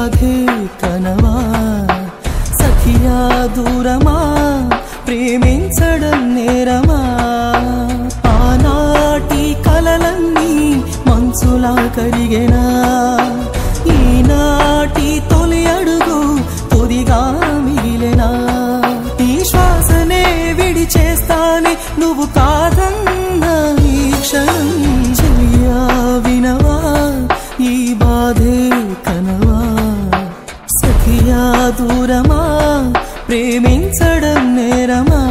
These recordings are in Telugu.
బాధే కనవా సఖియా దూరమా ప్రేమించడం నేరమా ఆనాటి కలలన్నీ మంచులా కరిగెనా ఈనాటి తొలి అడుగు తొదిగా మిగిలెనా ఈ శ్వాసనే విడిచేస్తానే నువ్వు కాదన్న ఈ క్షణం చెయ్యా వినవా ఈ బాధే కనవా సఖియా దూరమా ప్రేమించడం నేరమా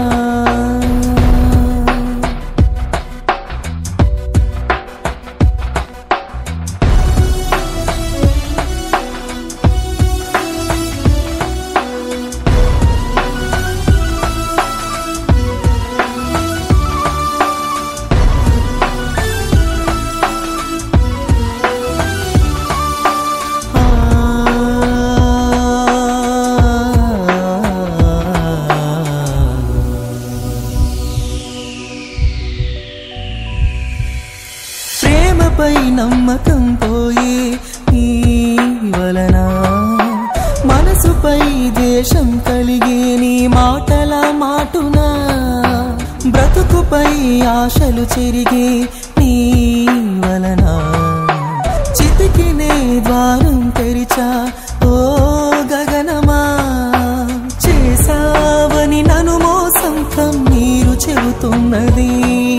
ప్రేమపై నమ్మకం పోయే ఈ వలన మనసుపై దేశం కలిగే నీ మాటల మాటునా బ్రతుకుపై ఆశలు చెరిగే నీ వలన చితికినే ద్వారం తెరిచా ఓ గగనమా చేసావని నను మోసం కన్నీరు చెబుతున్నది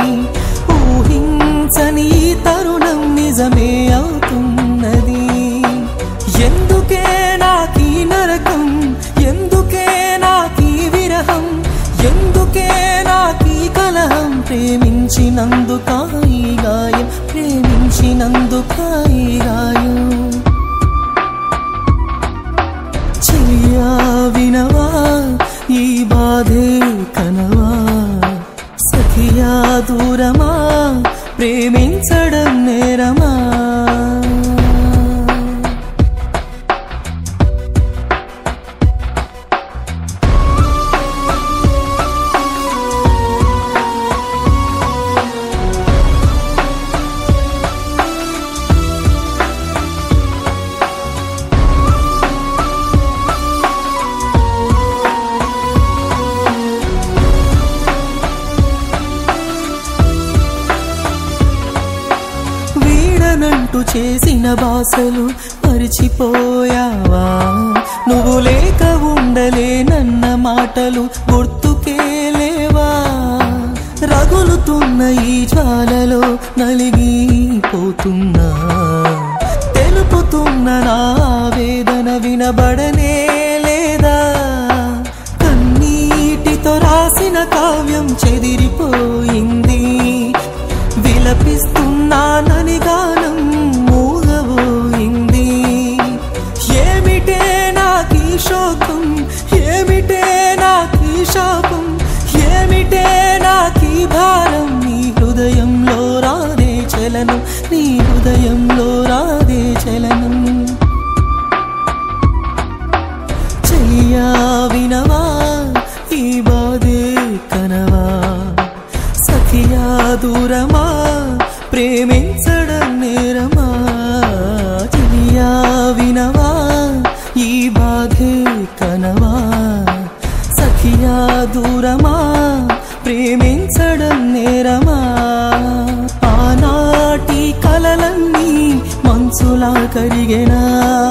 ఊహించని ఈ తరుణం నిజమే అవుతున్నది ఎందుకే నాకీ నరకం ఎందుకే నాకీ విరహం ఎందుకే నాకీ కలహం ప్రేమించినందుకాయి గాయం ప్రేమించినందుకాయి గాయం చెయ్యా వినవా ఈ బాధే కనవా సఖియా దూరమా ప్రేమించడం నేరమా వీడనంటూ చేసిన బాసలు మరిచిపోయావా నువ్వు లేక ఉండలేనన్న మాటలు గుర్తుకే లేవా రగులుతున్న ఈ జ్వాలలో నలిగిపోతున్నా తెలుపుతున్న నా వేదన వినబడనే లేదా కన్నీటితో రాసిన కావ్యం చెదిరిపోయింది విలపిస్తున్నానని గానం మూగబోయింది ఏమిటే నాకీ శోకం ఏమిటే నాకీ శాపం ఏమిటే నాకీ భారం నీ హృదయంలో రాదే చలనం నీ హృదయంలో రాదే చలనం చెయ్యా వినవా ఈ బాధే కనవా సఖియా దూరమా ప్రేమించడం నేరమా చెయ్యా వినవా ఈ బాధే కనవా సఖియా దూరమా ప్రేమించడం నేరమా ఆనాటి కలలన్నీ మంచులా కరిగెనా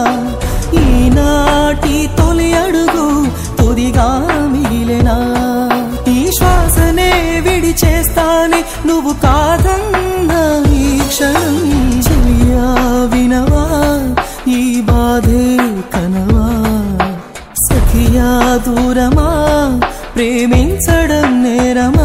ఈనాటి తొలి అడుగు తొదిగా మిగిలెనా ఈ శ్వాసనే విడిచేస్తానే నువ్వు కాదన్న ఈ క్షణం చెయ్యా వినవా ఈ బాధే కనవా సఖియా దూరమా ప్రేమించడం నేరమా